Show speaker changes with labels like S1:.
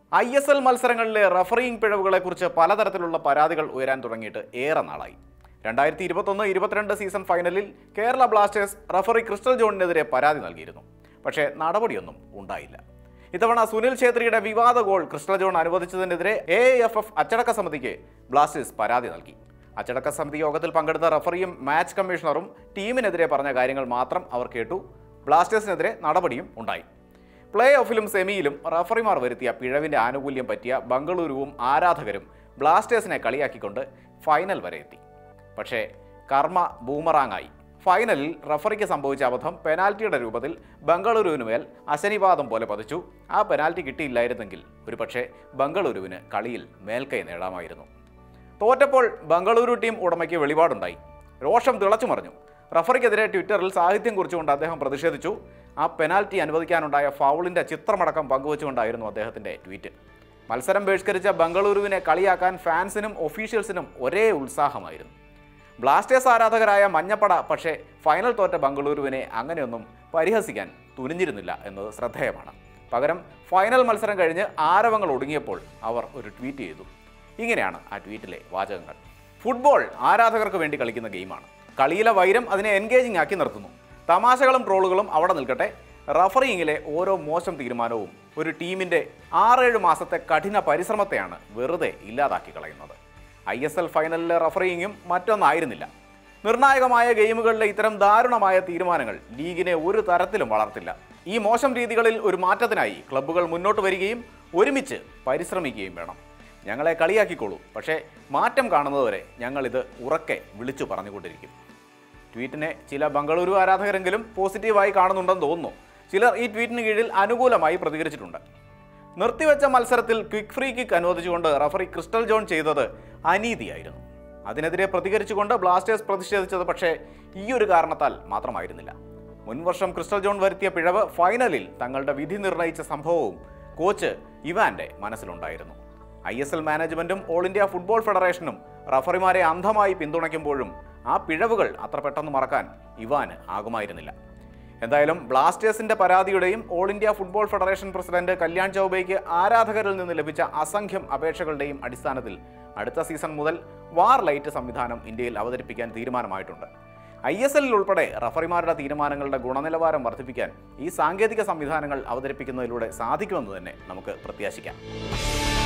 S1: I S L മത്സരങ്ങളിലെ refereeing പിഴവുകളെക്കുറിച്ച് പലതരത്തിലുള്ള പരാതികൾ ഉയരാൻ തുടങ്ങിയിട്ട് ഏറെ നാളായി രണ്ടായിരത്തി ഇരുപത്തൊന്ന് ഇരുപത്തിരണ്ട് സീസൺ ഫൈനലിൽ കേരള ബ്ലാസ്റ്റേഴ്സ് റഫറി ക്രിസ്റ്റൽ ജോണിനെതിരെ പരാതി നൽകിയിരുന്നു പക്ഷേ നടപടിയൊന്നും ഉണ്ടായില്ല ഇത്തവണ സുനിൽ ഛേത്രിയുടെ വിവാദ ഗോൾ ക്രിസ്റ്റൽ ജോൺ അനുവദിച്ചതിനെതിരെ എ എഫ് എഫ് അച്ചടക്ക സമിതിക്ക് ബ്ലാസ്റ്റേഴ്സ് പരാതി നൽകി അച്ചടക്ക സമിതി യോഗത്തിൽ പങ്കെടുത്ത റഫറിയും മാച്ച് കമ്മീഷണറും ടീമിനെതിരെ പറഞ്ഞ കാര്യങ്ങൾ മാത്രം അവർ കേട്ടു ബ്ലാസ്റ്റേഴ്സിനെതിരെ നടപടിയും ഉണ്ടായി പ്ലേ ഓഫിലും സെമിയിലും റഫറിമാർ വരുത്തിയ പിഴവിന്റെ ആനുകൂല്യം പറ്റിയ ബംഗളൂരുവും ആരാധകരും ബ്ലാസ്റ്റേഴ്സിനെ കളിയാക്കിക്കൊണ്ട് ഫൈനൽ വരെ എത്തി പക്ഷേ കർമ്മ ബൂമറാങ്ങായി ഫൈനലിൽ റഫറിക്ക് സംഭവിച്ച അബദ്ധം പെനാൽറ്റിയുടെ രൂപത്തിൽ ബംഗളൂരുവിന് മേൽ അശനിവാദം പോലെ പതിച്ചു ആ പെനാൽറ്റി കിട്ടിയില്ലായിരുന്നെങ്കിൽ ഒരുപക്ഷെ ബംഗളൂരുവിന് കളിയിൽ മേൽക്കൈ നേടാമായിരുന്നു തോറ്റപ്പോൾ ബംഗളൂരു ടീം ഉടമയ്ക്ക് വെളിപാടുണ്ടായി രോഷം തിളച്ചു മറിഞ്ഞു റഫറിക്കെതിരെ ട്വിറ്ററിൽ സാഹിത്യം കുറിച്ചുകൊണ്ട് അദ്ദേഹം പ്രതിഷേധിച്ചു ആ പെനാൽറ്റി അനുവദിക്കാനുണ്ടായ ഫൗളിന്റെ ചിത്രമടക്കം പങ്കുവച്ചുകൊണ്ടായിരുന്നു അദ്ദേഹത്തിന്റെ ട്വീറ്റ് മത്സരം ബഹിഷ്കരിച്ച ബംഗളൂരുവിനെ കളിയാക്കാൻ ഫാൻസിനും ഒഫീഷ്യൽസിനും ഒരേ ഉത്സാഹമായിരുന്നു ബ്ലാസ്റ്റേഴ്സ് ആരാധകരായ മഞ്ഞപ്പട പക്ഷേ ഫൈനൽ തോറ്റ ബംഗളൂരുവിനെ അങ്ങനെയൊന്നും പരിഹസിക്കാൻ തുനിഞ്ഞിരുന്നില്ല എന്നത് ശ്രദ്ധേയമാണ് പകരം ഫൈനൽ മത്സരം കഴിഞ്ഞ് ആരവങ്ങൾ ഒടുങ്ങിയപ്പോൾ അവർ ഒരു ട്വീറ്റ് ചെയ്തു ഇങ്ങനെയാണ് ആ ട്വീറ്റിലെ വാചകങ്ങൾ ഫുട്ബോൾ ആരാധകർക്ക് വേണ്ടി കളിക്കുന്ന ഗെയിമാണ് കളിയിലെ വൈരം അതിനെ എൻഗേജിംഗ് ആക്കി നിർത്തുന്നു തമാശകളും ട്രോളുകളും അവിടെ നിൽക്കട്ടെ റഫറിങ്ങിലെ ഓരോ മോശം തീരുമാനവും ഒരു ടീമിൻ്റെ ആറേഴ് മാസത്തെ കഠിന പരിശ്രമത്തെയാണ് വെറുതെ ഇല്ലാതാക്കി കളയുന്നത് ഐ എസ് എൽ ഫൈനലിലെ റഫറിങ്ങും മറ്റൊന്നായിരുന്നില്ല നിർണായകമായ ഗെയിമുകളിലെ ഇത്തരം ദാരുണമായ തീരുമാനങ്ങൾ ലീഗിനെ ഒരു തരത്തിലും വളർത്തില്ല ഈ മോശം രീതികളിൽ ഒരു മാറ്റത്തിനായി ക്ലബ്ബുകൾ മുന്നോട്ട് വരികയും ഒരുമിച്ച് പരിശ്രമിക്കുകയും വേണം ഞങ്ങളെ കളിയാക്കിക്കോളൂ പക്ഷേ മാറ്റം കാണുന്നതുവരെ ഞങ്ങളിത് ഉറക്കെ വിളിച്ചു പറഞ്ഞുകൊണ്ടിരിക്കും ട്വീറ്റിനെ ചില ബംഗളൂരു ആരാധകരെങ്കിലും പോസിറ്റീവായി കാണുന്നുണ്ടെന്ന് തോന്നുന്നു ചിലർ ഈ ട്വീറ്റിന് കീഴിൽ അനുകൂലമായി പ്രതികരിച്ചിട്ടുണ്ട് നിർത്തിവെച്ച മത്സരത്തിൽ ക്വിക്ക് ഫ്രീ കിക്ക് അനുവദിച്ചുകൊണ്ട് റഫറി ക്രിസ്റ്റൽ ജോൺ ചെയ്തത് അനീതിയായിരുന്നു അതിനെതിരെ പ്രതികരിച്ചുകൊണ്ട് ബ്ലാസ്റ്റേഴ്സ് പ്രതിഷേധിച്ചത് പക്ഷേ ഈ ഒരു കാരണത്താൽ മാത്രമായിരുന്നില്ല മുൻവർഷം ക്രിസ്റ്റൽ ജോൺ വരുത്തിയ പിഴവ് ഫൈനലിൽ തങ്ങളുടെ വിധി നിർണയിച്ച സംഭവവും കോച്ച് ഇവാന്റെ മനസ്സിലുണ്ടായിരുന്നു ഐ എസ് എൽ മാനേജ്മെന്റും ഓൾ ഇന്ത്യ ഫുട്ബോൾ ഫെഡറേഷനും റഫറിമാരെ അന്ധമായി പിന്തുണയ്ക്കുമ്പോഴും ആ പിഴവുകൾ അത്ര പെട്ടെന്ന് മറക്കാൻ ഇവാന് ആകുമായിരുന്നില്ല എന്തായാലും ബ്ലാസ്റ്റേഴ്സിന്റെ പരാതിയുടെയും all India football federation president Kalyan ചൗബയ്ക്ക് ആരാധകരിൽ നിന്ന് ലഭിച്ച അസംഖ്യം അപേക്ഷകളുടെയും അടിസ്ഥാനത്തിൽ അടുത്ത സീസൺ മുതൽ വാർ ലൈറ്റ് സംവിധാനം ഇന്ത്യയിൽ അവതരിപ്പിക്കാൻ തീരുമാനമായിട്ടുണ്ട് ഐ എസ് എല്ലിൽ ഉൾപ്പെടെ റഫറിമാരുടെ തീരുമാനങ്ങളുടെ ഗുണനിലവാരം വർദ്ധിപ്പിക്കാൻ ഈ സാങ്കേതിക സംവിധാനങ്ങൾ അവതരിപ്പിക്കുന്നതിലൂടെ സാധിക്കുമെന്ന് തന്നെ നമുക്ക് പ്രത്യാശിക്കാം